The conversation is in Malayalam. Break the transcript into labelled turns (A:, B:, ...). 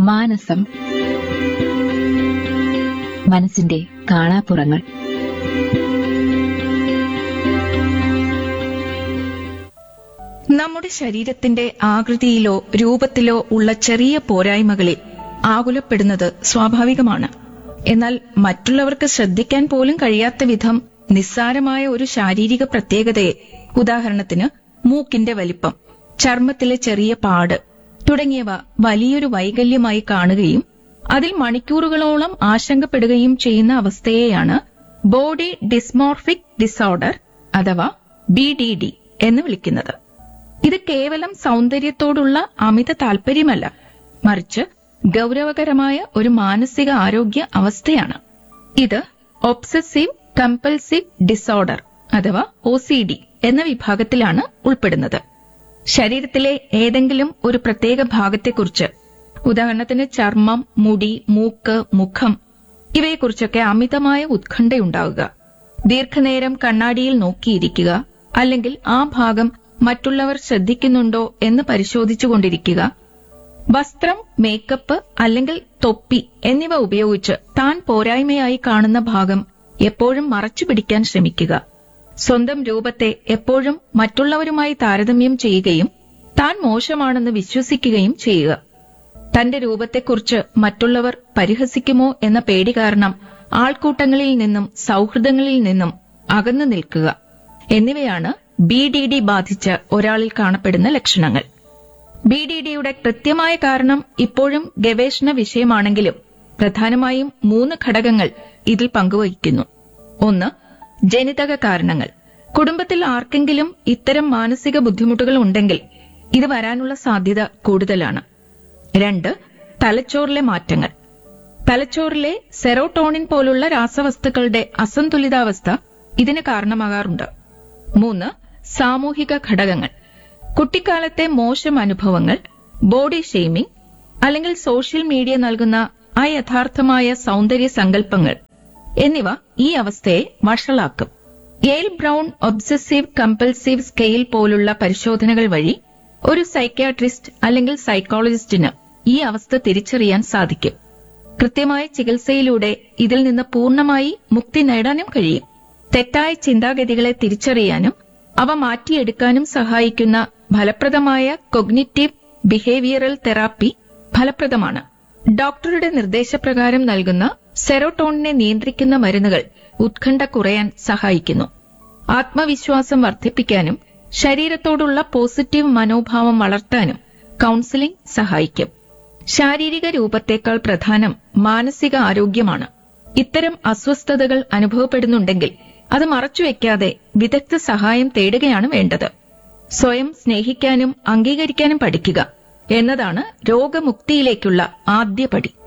A: മാനസം മനസ്സിന്റെ കാണാപ്പുറങ്ങൾ
B: നമ്മുടെ ശരീരത്തിന്റെ ആകൃതിയിലോ രൂപത്തിലോ ഉള്ള ചെറിയ പോരായ്മകളിൽ ആകുലപ്പെടുന്നത് സ്വാഭാവികമാണ് എന്നാൽ മറ്റുള്ളവർക്ക് ശ്രദ്ധിക്കാൻ പോലും കഴിയാത്ത വിധം നിസ്സാരമായ ഒരു ശാരീരിക പ്രത്യേകതയെ ഉദാഹരണത്തിന് മൂക്കിന്റെ വലിപ്പം ചർമ്മത്തിലെ ചെറിയ പാട് തുടങ്ങിയവ വലിയൊരു വൈകല്യമായി കാണുകയും അതിൽ മണിക്കൂറുകളോളം ആശങ്കപ്പെടുകയും ചെയ്യുന്ന അവസ്ഥയെയാണ് ബോഡി ഡിസ്മോർഫിക് ഡിസോർഡർ അഥവാ ബി ഡി ഡി എന്ന് വിളിക്കുന്നത് ഇത് കേവലം സൗന്ദര്യത്തോടുള്ള അമിത താൽപര്യമല്ല മറിച്ച് ഗൗരവകരമായ ഒരു മാനസിക ആരോഗ്യ അവസ്ഥയാണ് ഇത് ഒബ്സസീവ് കമ്പൽസീവ് ഡിസോർഡർ അഥവാ ഒ എന്ന വിഭാഗത്തിലാണ് ഉൾപ്പെടുന്നത് ശരീരത്തിലെ ഏതെങ്കിലും ഒരു പ്രത്യേക ഭാഗത്തെക്കുറിച്ച് ഉദാഹരണത്തിന് ചർമ്മം മുടി മൂക്ക് മുഖം ഇവയെക്കുറിച്ചൊക്കെ അമിതമായ ഉത്കണ്ഠയുണ്ടാവുക ദീർഘനേരം കണ്ണാടിയിൽ നോക്കിയിരിക്കുക അല്ലെങ്കിൽ ആ ഭാഗം മറ്റുള്ളവർ ശ്രദ്ധിക്കുന്നുണ്ടോ എന്ന് പരിശോധിച്ചുകൊണ്ടിരിക്കുക വസ്ത്രം മേക്കപ്പ് അല്ലെങ്കിൽ തൊപ്പി എന്നിവ ഉപയോഗിച്ച് താൻ പോരായ്മയായി കാണുന്ന ഭാഗം എപ്പോഴും മറച്ചു പിടിക്കാൻ ശ്രമിക്കുക സ്വന്തം രൂപത്തെ എപ്പോഴും മറ്റുള്ളവരുമായി താരതമ്യം ചെയ്യുകയും താൻ മോശമാണെന്ന് വിശ്വസിക്കുകയും ചെയ്യുക തന്റെ രൂപത്തെക്കുറിച്ച് മറ്റുള്ളവർ പരിഹസിക്കുമോ എന്ന പേടി കാരണം ആൾക്കൂട്ടങ്ങളിൽ നിന്നും സൗഹൃദങ്ങളിൽ നിന്നും അകന്നു നിൽക്കുക എന്നിവയാണ് ബി ഡി ഡി ബാധിച്ച ഒരാളിൽ കാണപ്പെടുന്ന ലക്ഷണങ്ങൾ ബി ഡി ഡിയുടെ കൃത്യമായ കാരണം ഇപ്പോഴും ഗവേഷണ വിഷയമാണെങ്കിലും പ്രധാനമായും മൂന്ന് ഘടകങ്ങൾ ഇതിൽ പങ്കുവഹിക്കുന്നു ഒന്ന് ജനിതക കാരണങ്ങൾ കുടുംബത്തിൽ ആർക്കെങ്കിലും ഇത്തരം മാനസിക ബുദ്ധിമുട്ടുകൾ ഉണ്ടെങ്കിൽ ഇത് വരാനുള്ള സാധ്യത കൂടുതലാണ് രണ്ട് തലച്ചോറിലെ മാറ്റങ്ങൾ തലച്ചോറിലെ സെറോട്ടോണിൻ പോലുള്ള രാസവസ്തുക്കളുടെ അസന്തുലിതാവസ്ഥ ഇതിന് കാരണമാകാറുണ്ട് മൂന്ന് സാമൂഹിക ഘടകങ്ങൾ കുട്ടിക്കാലത്തെ മോശം അനുഭവങ്ങൾ ബോഡി ഷെയ്മിംഗ് അല്ലെങ്കിൽ സോഷ്യൽ മീഡിയ നൽകുന്ന അയഥാർത്ഥമായ സൗന്ദര്യ സങ്കല്പങ്ങൾ എന്നിവ ഈ അവസ്ഥയെ വഷളാക്കും Yale brown obsessive compulsive scale പോലുള്ള പരിശോധനകൾ വഴി ഒരു സൈക്യാട്രിസ്റ്റ് അല്ലെങ്കിൽ സൈക്കോളജിസ്റ്റിന് ഈ അവസ്ഥ തിരിച്ചറിയാൻ സാധിക്കും കൃത്യമായ ചികിത്സയിലൂടെ ഇതിൽ നിന്ന് പൂർണ്ണമായി മുക്തി നേടാനും കഴിയും തെറ്റായ ചിന്താഗതികളെ തിരിച്ചറിയാനും അവ മാറ്റിയെടുക്കാനും സഹായിക്കുന്ന ഫലപ്രദമായ കൊഗ്നിറ്റീവ് ബിഹേവിയറൽ തെറാപ്പി ഫലപ്രദമാണ് ഡോക്ടറുടെ നിർദ്ദേശപ്രകാരം നൽകുന്ന സെറോട്ടോണിനെ നിയന്ത്രിക്കുന്ന മരുന്നുകൾ ഉത്കണ്ഠ കുറയാൻ സഹായിക്കുന്നു ആത്മവിശ്വാസം വർദ്ധിപ്പിക്കാനും ശരീരത്തോടുള്ള പോസിറ്റീവ് മനോഭാവം വളർത്താനും കൌൺസിലിംഗ് സഹായിക്കും ശാരീരിക രൂപത്തേക്കാൾ പ്രധാനം മാനസിക ആരോഗ്യമാണ് ഇത്തരം അസ്വസ്ഥതകൾ അനുഭവപ്പെടുന്നുണ്ടെങ്കിൽ അത് മറച്ചുവെക്കാതെ വിദഗ്ധ സഹായം തേടുകയാണ് വേണ്ടത് സ്വയം സ്നേഹിക്കാനും അംഗീകരിക്കാനും പഠിക്കുക എന്നതാണ് രോഗമുക്തിയിലേക്കുള്ള ആദ്യ പടി